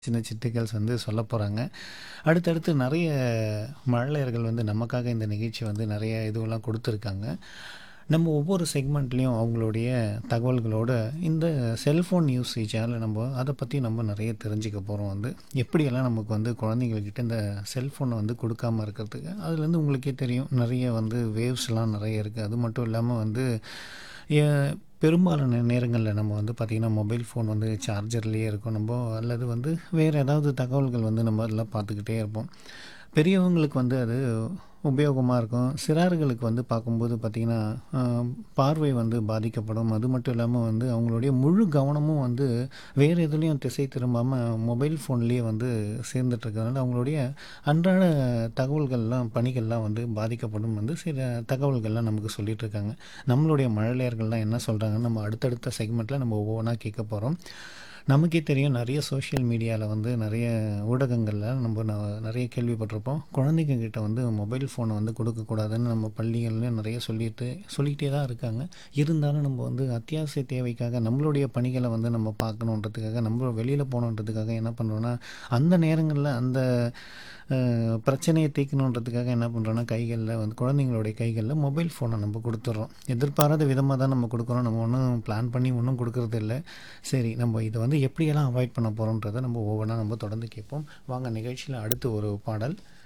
சின்ன சிட்டுகள்ஸ் வந்து சொல்ல போகிறாங்க அடுத்தடுத்து நிறைய மழலையர்கள் வந்து நமக்காக இந்த நிகழ்ச்சி வந்து நிறைய இதுவெல்லாம் கொடுத்துருக்காங்க நம்ம ஒவ்வொரு செக்மெண்ட்லேயும் அவங்களுடைய தகவல்களோட இந்த செல்ஃபோன் யூசேஜால் நம்ம அதை பற்றி நம்ம நிறைய தெரிஞ்சுக்க போகிறோம் வந்து எப்படியெல்லாம் நமக்கு வந்து குழந்தைங்கக்கிட்ட இந்த செல்ஃபோனை வந்து கொடுக்காம இருக்கிறதுக்கு அதுலேருந்து உங்களுக்கே தெரியும் நிறைய வந்து வேவ்ஸ்லாம் நிறைய இருக்குது அது மட்டும் இல்லாமல் வந்து ஏ- பெரும்பாலான நேரங்களில் நம்ம வந்து பார்த்திங்கன்னா மொபைல் ஃபோன் வந்து சார்ஜர்லேயே இருக்கும் நம்ம அல்லது வந்து வேறு ஏதாவது தகவல்கள் வந்து நம்ம எல்லாம் பார்த்துக்கிட்டே இருப்போம் பெரியவங்களுக்கு வந்து அது உபயோகமாக இருக்கும் சிறார்களுக்கு வந்து பார்க்கும்போது பார்த்திங்கன்னா ஆஹ், பார்வை வந்து பாதிக்கப்படும் அது மட்டும் இல்லாமல் வந்து அவங்களுடைய முழு கவனமும் வந்து வேறு எதுலேயும் திசை திரும்பாமல் மொபைல் ஃபோன்லேயே வந்து சேர்ந்துட்டு இருக்கிறதுனால அவங்களுடைய அன்றாட தகவல்கள்லாம் பணிகள்லாம் வந்து பாதிக்கப்படும் வந்து சில தகவல்கள்லாம் நமக்கு சொல்லிட்டு இருக்காங்க நம்மளுடைய மழலையர்கள்லாம் என்ன சொல்கிறாங்கன்னு நம்ம அடுத்தடுத்த செக்மெண்ட்டில் நம்ம ஒவ்வொன்றா கேட்க போகிறோம் நமக்கே தெரியும் நிறைய சோஷியல் மீடியாவில் வந்து நிறைய ஊடகங்களில் நம்ம ந- நிறைய கேள்விப்பட்டிருப்போம் குழந்தைங்க கிட்ட வந்து மொபைல் ஃபோனை வந்து கொடுக்கக்கூடாதுன்னு நம்ம பள்ளிகள்லையும் நிறைய சொல்லிட்டு சொல்லிகிட்டே தான் இருக்காங்க இருந்தாலும் நம்ம வந்து அத்தியாவசிய தேவைக்காக நம்மளுடைய பணிகளை வந்து நம்ம பார்க்கணுன்றதுக்காக நம்ம வெளியில் போகணுன்றதுக்காக என்ன பண்ணுறோன்னா அந்த நேரங்களில் அந்த அஹ், பிரச்சனையை தீர்க்கணுன்றதுக்காக என்ன பண்ணுறோன்னா கைகளில் வந்து குழந்தைங்களுடைய கைகளில் மொபைல் ஃபோனை நம்ம கொடுத்துட்றோம் எதிர்பாராத விதமாக தான் நம்ம கொடுக்குறோம் நம்ம ஒன்றும் பிளான் பண்ணி ஒன்றும் கொடுக்கறது இல்லை சரி நம்ம இதை வந்து எப்படியெல்லாம் அவாய்ட் பண்ண போகிறோன்றதை நம்ம ஒவ்வொன்றா நம்ம தொடர்ந்து கேட்போம் வாங்க நிகழ்ச்சியில் அடுத்து ஒரு பாடல்